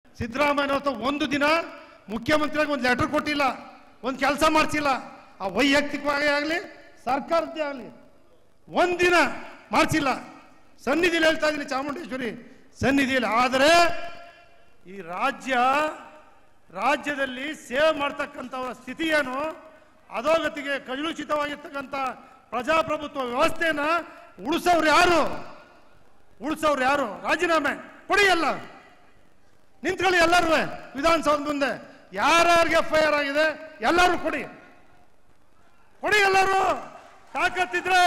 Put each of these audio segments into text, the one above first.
ಸಿದ್ದರಾಮಯ್ಯ ಅವತ್ತು ಒಂದು ದಿನ ಮುಖ್ಯಮಂತ್ರಿಗೆ ಒಂದು ಲೆಟರ್ ಕೊಟ್ಟಿಲ್ಲ ಒಂದು ಕೆಲಸ ಮಾಡಿಸಿಲ್ಲ ಆ ವೈಯಕ್ತಿಕವಾಗಿ ಆಗಲಿ ಸರ್ಕಾರದ್ದೇ ಆಗಲಿ ಒಂದಿನ ಮಾಡಿಸಿಲ್ಲ ಸನ್ನಿಧಿಯಲ್ಲಿ ಹೇಳ್ತಾ ಇದ್ದೀನಿ ಚಾಮುಂಡೇಶ್ವರಿ ಸನ್ನಿಧಿಯಲ್ಲಿ ಆದರೆ ಈ ರಾಜ್ಯ ರಾಜ್ಯದಲ್ಲಿ ಸೇವೆ ಮಾಡ್ತಕ್ಕಂಥವರ ಸ್ಥಿತಿ ಏನು ಅಧೋಗತಿಗೆ ಕಲುಷಿತವಾಗಿರ್ತಕ್ಕಂಥ ಪ್ರಜಾಪ್ರಭುತ್ವ ವ್ಯವಸ್ಥೆನ ಉಳಿಸೋರು ಯಾರು ಉಳಿಸೋರು ಯಾರು ರಾಜೀನಾಮೆ ಕೊಡಿ ಎಲ್ಲ ನಿಂತ್ಕೊಳ್ಳಿ ಎಲ್ಲರೂ ವಿಧಾನಸೌಧ ಮುಂದೆ ಯಾರ್ಯಾರಿಗೆ ಎಫ್ ಐ ಆರ್ ಆಗಿದೆ ಎಲ್ಲರೂ ಕೊಡಿ ಕೊಡಿ ಎಲ್ಲರೂ ತಾಕತ್ತಿದ್ರೆ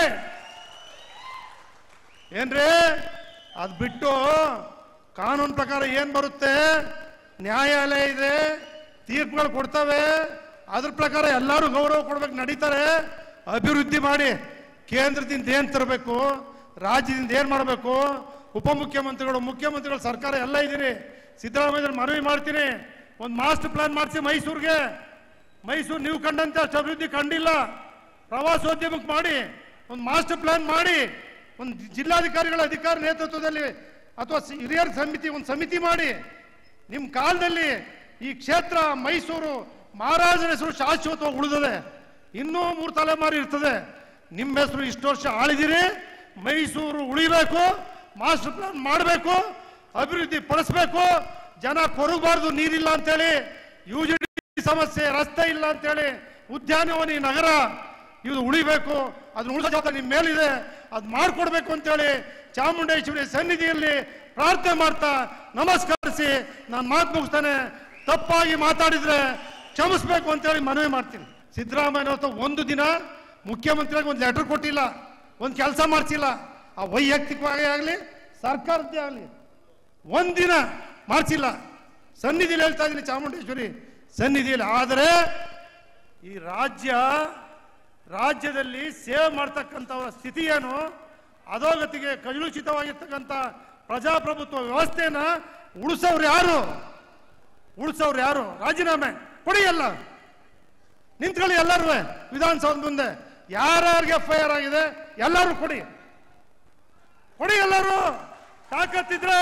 ಏನ್ರಿ ಅದು ಬಿಟ್ಟು ಕಾನೂನು ಪ್ರಕಾರ ಏನ್ ಬರುತ್ತೆ ನ್ಯಾಯಾಲಯ ಇದೆ ತೀರ್ಪುಗಳು ಕೊಡ್ತವೆ ಅದ್ರ ಪ್ರಕಾರ ಎಲ್ಲರೂ ಗೌರವ ಕೊಡ್ಬೇಕು ನಡೀತಾರೆ ಅಭಿವೃದ್ಧಿ ಮಾಡಿ ಕೇಂದ್ರದಿಂದ ಏನ್ ತರಬೇಕು ರಾಜ್ಯದಿಂದ ಏನ್ ಮಾಡಬೇಕು ಉಪಮುಖ್ಯಮಂತ್ರಿಗಳು ಮುಖ್ಯಮಂತ್ರಿಗಳು ಸರ್ಕಾರ ಎಲ್ಲ ಇದ್ದೀರಿ ಸಿದ್ದರಾಮಯ್ಯ ಮನವಿ ಮಾಡ್ತೀನಿ ಒಂದು ಮಾಸ್ಟರ್ ಪ್ಲಾನ್ ಮಾಡಿಸಿ ಮೈಸೂರಿಗೆ ಮೈಸೂರು ನೀವು ಕಂಡಂತೆ ಅಷ್ಟು ಅಭಿವೃದ್ಧಿ ಕಂಡಿಲ್ಲ ಪ್ರವಾಸೋದ್ಯಮಕ್ಕೆ ಮಾಡಿ ಒಂದು ಮಾಸ್ಟರ್ ಪ್ಲಾನ್ ಮಾಡಿ ಒಂದು ಜಿಲ್ಲಾಧಿಕಾರಿಗಳ ಅಧಿಕಾರ ನೇತೃತ್ವದಲ್ಲಿ ಅಥವಾ ಸಿ- ಹಿರಿಯರ ಸಮಿತಿ ಒಂದು ಸಮಿತಿ ಮಾಡಿ ನಿಮ್ಮ ಕಾಲದಲ್ಲಿ ಈ ಕ್ಷೇತ್ರ ಮೈಸೂರು ಮಹಾರಾಜನ ಹೆಸರು ಶಾಶ್ವತವಾಗಿ ಉಳಿದಿದೆ ಇನ್ನೂ ಮೂರು ತಲೆಮಾರು ಇರ್ತದೆ ನಿಮ್ಮ ಹೆಸರು ಇಷ್ಟು ವರ್ಷ ಆಳಿದಿರಿ ಮೈಸೂರು ಉಳಿಬೇಕು ಮಾಸ್ಟರ್ ಪ್ಲಾನ್ ಮಾಡಬೇಕು ಅಭಿವೃದ್ಧಿ ಪಡಿಸ್ಬೇಕು ಜನ ಕೊರಗಬಾರ್ದು ನೀರಿಲ್ಲ ಅಂತೇಳಿ ಯು ಜಿ ಸಮಸ್ಯೆ ರಸ್ತೆ ಇಲ್ಲ ಅಂತೇಳಿ ಉದ್ಯಾನವನಿ ನಗರ ಇದು ಉಳಿಬೇಕು ಅದನ್ನ ಉಳಿದ ಜವಾಬ್ದಾರಿ ನಿಮ್ಮ ಮೇಲಿದೆ ಅದು ಮಾಡಿಕೊಡ್ಬೇಕು ಅಂತೇಳಿ ಚಾಮುಂಡೇಶ್ವರಿ ಸನ್ನಿಧಿಯಲ್ಲಿ ಪ್ರಾರ್ಥನೆ ಮಾಡ್ತಾ ನಮಸ್ಕರಿಸಿ ನಾನು ಮಾತು ಮುಗಿಸ್ತಾನೆ ತಪ್ಪಾಗಿ ಮಾತಾಡಿದ್ರೆ ಕ್ಷಮಿಸ್ಬೇಕು ಅಂತೇಳಿ ಮನವಿ ಮಾಡ್ತೀನಿ ಸಿದ್ದರಾಮಯ್ಯ ಅವತ್ತು ಒಂದು ದಿನ ಮುಖ್ಯಮಂತ್ರಿಗೆ ಒಂದು ಲೆಟರ್ ಕೊಟ್ಟಿಲ್ಲ ಒಂದು ಕೆಲಸ ಮಾಡಿಸಿಲ್ಲ ಆ ವೈಯಕ್ತಿಕವಾಗಿ ಆಗಲಿ ಸರ್ಕಾರದ್ದೇ ಆಗಲಿ ಒಂದಿನ ಮಾಡಿಸಿಲ್ಲ ಸನ್ನಿಧಿಯಲ್ಲಿ ಹೇಳ್ತಾ ಇದ್ದೀನಿ ಚಾಮುಂಡೇಶ್ವರಿ ಸನ್ನಿಧಿಯಲ್ಲಿ ಆದರೆ ಈ ರಾಜ್ಯ ರಾಜ್ಯದಲ್ಲಿ ಸೇವೆ ಮಾಡ್ತಕ್ಕಂಥವರ ಸ್ಥಿತಿ ಏನು ಅಧೋಗತಿಗೆ ಕಲುಷಿತವಾಗಿರ್ತಕ್ಕಂಥ ಪ್ರಜಾಪ್ರಭುತ್ವ ವ್ಯವಸ್ಥೆನ ಉಳಿಸೋರು ಯಾರು ಉಳಿಸೋರು ಯಾರು ರಾಜೀನಾಮೆ ಕೊಡಿ ಎಲ್ಲ ನಿಂತ್ಕೊಳ್ಳಿ ಎಲ್ಲರೂ ವಿಧಾನಸೌಧ ಮುಂದೆ ಯಾರ್ಯಾರಿಗೆ ಎಫ್ ಐ ಆರ್ ಆಗಿದೆ ಎಲ್ಲರೂ ಕೊಡಿ ಕೊಡಿ ಎಲ್ಲರೂ ತಾಕತ್ತಿದ್ರೆ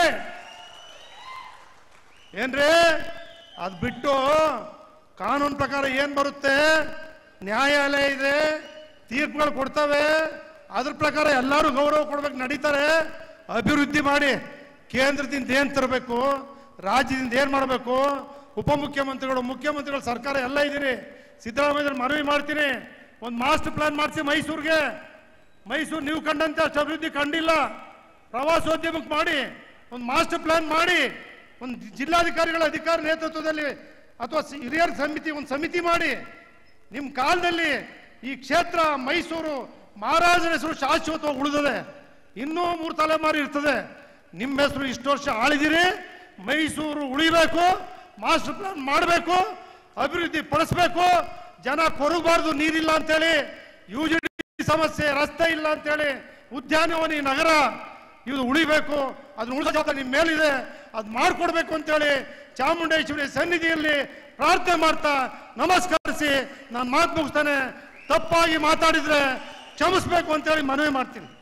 ಏನ್ರಿ ಅದು ಬಿಟ್ಟು ಕಾನೂನು ಪ್ರಕಾರ ಏನ್ ಬರುತ್ತೆ ನ್ಯಾಯಾಲಯ ಇದೆ ತೀರ್ಪುಗಳು ಕೊಡ್ತವೆ ಅದ್ರ ಪ್ರಕಾರ ಎಲ್ಲರೂ ಗೌರವ ಕೊಡ್ಬೇಕು ನಡೀತಾರೆ ಅಭಿವೃದ್ಧಿ ಮಾಡಿ ಕೇಂದ್ರದಿಂದ ಏನ್ ತರಬೇಕು ರಾಜ್ಯದಿಂದ ಏನ್ ಮಾಡಬೇಕು ಉಪಮುಖ್ಯಮಂತ್ರಿಗಳು ಮುಖ್ಯಮಂತ್ರಿಗಳು ಸರ್ಕಾರ ಎಲ್ಲ ಇದ್ದೀರಿ ಸಿದ್ದರಾಮಯ್ಯ ಮನವಿ ಮಾಡ್ತೀನಿ ಒಂದು ಮಾಸ್ಟರ್ ಪ್ಲಾನ್ ಮಾಡಿಸಿ ಮೈಸೂರಿಗೆ ಮೈಸೂರು ನೀವು ಕಂಡಂತೆ ಅಷ್ಟು ಅಭಿವೃದ್ಧಿ ಕಂಡಿಲ್ಲ ಪ್ರವಾಸೋದ್ಯಮಕ್ಕೆ ಮಾಡಿ ಒಂದು ಮಾಸ್ಟರ್ ಪ್ಲಾನ್ ಮಾಡಿ ಒಂದು ಜಿಲ್ಲಾಧಿಕಾರಿಗಳ ಅಧಿಕಾರ ನೇತೃತ್ವದಲ್ಲಿ ಅಥವಾ ಸಿ- ಹಿರಿಯರ ಸಮಿತಿ ಒಂದು ಸಮಿತಿ ಮಾಡಿ ನಿಮ್ಮ ಕಾಲದಲ್ಲಿ ಈ ಕ್ಷೇತ್ರ ಮೈಸೂರು ಮಹಾರಾಜನ ಹೆಸರು ಶಾಶ್ವತವಾಗಿ ಉಳಿದಿದೆ ಇನ್ನೂ ಮೂರು ತಲೆಮಾರು ಇರ್ತದೆ ನಿಮ್ಮ ಹೆಸರು ಇಷ್ಟು ವರ್ಷ ಆಳಿದಿರಿ ಮೈಸೂರು ಉಳಿಬೇಕು ಮಾಸ್ಟರ್ ಪ್ಲಾನ್ ಮಾಡಬೇಕು ಅಭಿವೃದ್ಧಿ ಪಡಿಸ್ಬೇಕು ಜನ ಕೊರಗಬಾರ್ದು ನೀರಿಲ್ಲ ಅಂತೇಳಿ ಯು ಜಿ ಸಮಸ್ಯೆ ರಸ್ತೆ ಇಲ್ಲ ಅಂತೇಳಿ ಉದ್ಯಾನವನಿ ನಗರ ಇದು ಉಳಿಬೇಕು ಅದನ್ನ ಉಳಿದ ಜವಾಬ್ದಾರಿ ನಿಮ್ಮ ಮೇಲಿದೆ ಅದು ಮಾಡಿಕೊಡ್ಬೇಕು ಅಂತೇಳಿ ಚಾಮುಂಡೇಶ್ವರಿ ಸನ್ನಿಧಿಯಲ್ಲಿ ಪ್ರಾರ್ಥನೆ ಮಾಡ್ತಾ ನಮಸ್ಕರಿಸಿ ನಾನು ಮಾತು ಮುಗಿಸ್ತಾನೆ ತಪ್ಪಾಗಿ ಮಾತಾಡಿದ್ರೆ ಕ್ಷಮಿಸ್ಬೇಕು ಅಂತೇಳಿ ಮನವಿ ಮಾಡ್ತೀನಿ